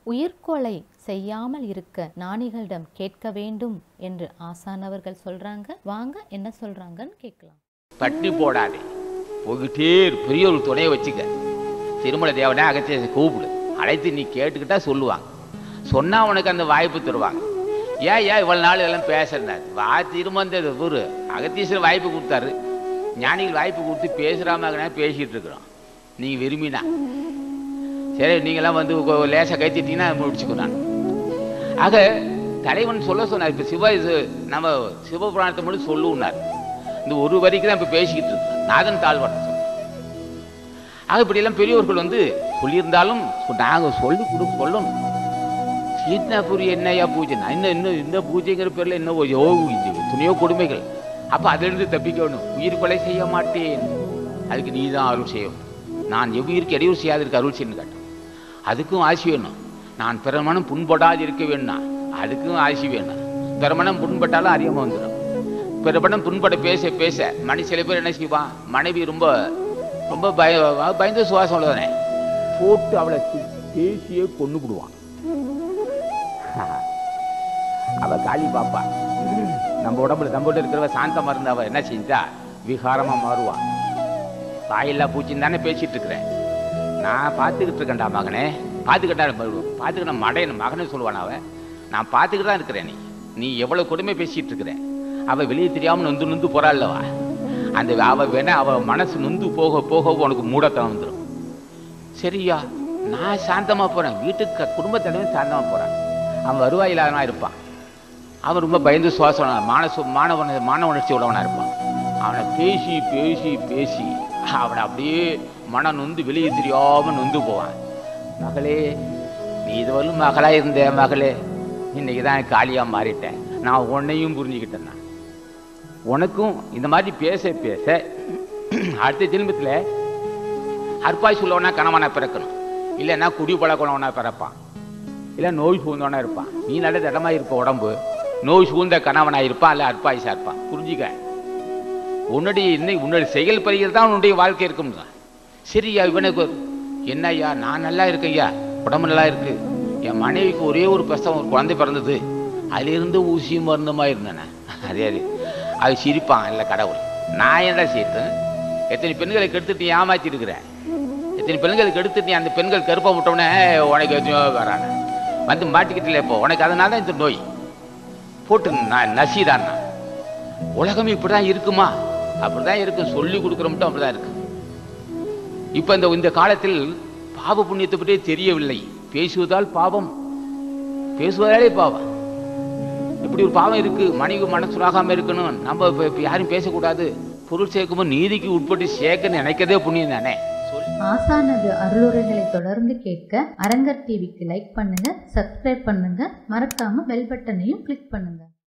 உயிர்கொலை செய்யாமல் இருக்க ஞானிகளிடம் கேட்க வேண்டும் என்று ஆசான் அவர்கள் சொல்றாங்க வாங்க என்ன சொல்றாங்கன்னு கேட்கலாம் பட்டினி போடாதே போய்கிட்டே இரு. பெரிய ஒரு துணையை வச்சுக்க திருமல தேவனே அகத்திய கூப்பிடு அழைத்து நீ கேட்டுக்கிட்டா சொல்லுவாங்க சொன்னா உனக்கு அந்த வாய்ப்பு தருவாங்க ஏன் ஏன் இவ்வளவு நாள் இதெல்லாம் பேசுறாரு வா திருமந்த ஊர் அகத்தீஸ்வரர் வாய்ப்பு கொடுத்தாரு ஞானிகள் வாய்ப்பு கொடுத்து பேசுகிற மகனே பேசிட்டு இருக்கிறோம் நீங்க விரும்பினா சரி நீங்களாம் வந்து கொ- லேசா கைத்திட்டீங்கன்னா முடிச்சுக்கோ நான் ஆக தலைவன் சொல்ல சொன்னார் இப்போ சிவ இது நம்ம சிவபுராணத்தை மட்டும் சொல்லுன்னார் இந்த ஒரு வரிக்கு தான் இப்போ பேசிக்கிட்டு இருக்கோம் நாதன் தாழ்வார் ஆக இப்படியெல்லாம் பெரியவர்கள் வந்து சொல்லியிருந்தாலும் நாங்கள் சொல்லி கொடு சொல்லணும் சீத்தாபுரி என்னையா பூஜை நான் இன்னும் இன்னும் இந்த பூஜைங்கிற பேரில் இன்னும் ஒரு யோ இது துணியோ கொடுமைகள் அப்போ அதிலிருந்து தப்பிக்கணும் உயிர் கொலை செய்ய மாட்டேன் அதுக்கு நீ தான் அருள் செய்யணும் நான் எவ்வுயிருக்கு இடையூறு செய்யாதிருக்க அருள் செய்யணும் கேட்டேன் அதுக்கும் ஆசி வேணும் நான் பிறமணம் புண்படாது இருக்க வேணும்னா அதுக்கும் ஆசி வேணும் பிறமணம் புண்பட்டாலும் அறியாம வந்துடும் பிறமணம் புண்பட பேச பேச மணி சில பேர் என்ன செய்வான் மனைவி ரொம்ப ரொம்ப பய பயந்த சுவாசம் உள்ளதானே போட்டு அவளை தி- பேசியே கொண்டு விடுவான் அவ காளி பாப்பா நம்ம உடம்புல நம்ம கிட்ட இருக்கிறவ சாந்தமா இருந்த அவ என்ன செஞ்சா விகாரமா மாறுவான் வாயில்லா பூச்சின்னு தானே பேசிட்டு இருக்கிறேன் நான் பார்த்துக்கிட்டு இருக்கேன்டா மகனே பார்த்துக்கிட்டா பார்த்துக்கிட்ட மடையன் மகனே சொல்லுவான் அவன் நான் பார்த்துக்கிட்டு தான் இருக்கிறேன் நீ நீ எவ்வளவு கொடுமை பேசிட்டு இருக்கிற அவ வெளியே தெரியாம நொந்து நொந்து போறாள்லவா அந்த அவ வேணா அவ மனசு நொந்து போக போக உனக்கு மூடத்தனம் வந்துடும் சரியா நான் சாந்தமா போறேன் வீட்டுக்கு குடும்பத்தினரும் சாந்தமா போறேன் அவன் வருவாயில்லாதவனா இருப்பான் அவன் ரொம்ப பயந்து சுவாசம் மானசு மாணவன மான உணர்ச்சி உள்ளவனா இருப்பான் அவனை பேசி பேசி பேசி அவனை அப்படியே மனம் நொந்து வெளியே தெரியாம நொந்து போவான் மகளே நீ இதுவரையும் மகளா இருந்த மகளே இன்னைக்கு தான் காளியா மாறிட்டேன் நான் உன்னையும் புரிஞ்சுக்கிட்டேன் நான் உனக்கும் இந்த மாதிரி பேச பேச அடுத்த ஜென்மத்தில் அற்பாய் சொல்லவனா கணவனா பிறக்கணும் இல்லைன்னா குடி பழக்கணவனா பிறப்பான் இல்லை நோய் சூழ்ந்தவனா இருப்பான் நீ நல்ல திடமா இருப்ப உடம்பு நோய் சூழ்ந்த கணவனா இருப்பான் இல்லை அற்பாயுசா இருப்பான் புரிஞ்சுக்க உன்னுடைய இன்னைக்கு உன்னுடைய செயல் பறிகள் தான் உன்னுடைய வாழ்க்கை இருக்கும் சரியா இவனுக்கு என்ன ஐயா நான் நல்லா இருக்கேன் ஐயா உடம்பு நல்லா இருக்கு என் மனைவிக்கு ஒரே ஒரு பிரசவம் ஒரு குழந்தை பிறந்தது அதிலிருந்து ஊசியும் மருந்துமா இருந்தேன் அதே அது அது சிரிப்பான் இல்லை கடவுள் நான் என்ன செய்யட்டும் எத்தனை பெண்களை கெடுத்துட்டு ஏமாத்தி இருக்கிறேன் எத்தனை பெண்களை கெடுத்துட்டு நீ அந்த பெண்கள் கருப்பை விட்டோடனே உனக்கு எதுவும் வரான வந்து மாட்டிக்கிட்டல இப்போ உனக்கு அதனால தான் இந்த நோய் போட்டு நான் நசிதான் நான் உலகம் இப்படிதான் இருக்குமா அப்படிதான் இருக்கும் சொல்லி கொடுக்குற மட்டும் அப்படிதான் இருக்கு இப்ப இந்த இந்த காலத்தில் பாவ புண்ணியத்தை பற்றியே தெரியவில்லை பேசுவதால் பாவம் பேசுவதாலே பாவம் இப்படி ஒரு பாவம் இருக்கு மனைவி மனசுலாகாம இருக்கணும் நம்ம இப்ப இப்ப யாரும் பேசக்கூடாது பொருள் சேர்க்கும்போது நீதிக்கு உட்பட்டு சேர்க்க நினைக்கிறதே புண்ணியம் தானே சொல்லி ஆசானது அருளுரைகளை தொடர்ந்து கேட்க அரங்கர் டிவிக்கு லைக் பண்ணுங்க சப்ஸ்கிரைப் பண்ணுங்க மறக்காம பெல் பட்டனையும் கிளிக் பண்ணுங்க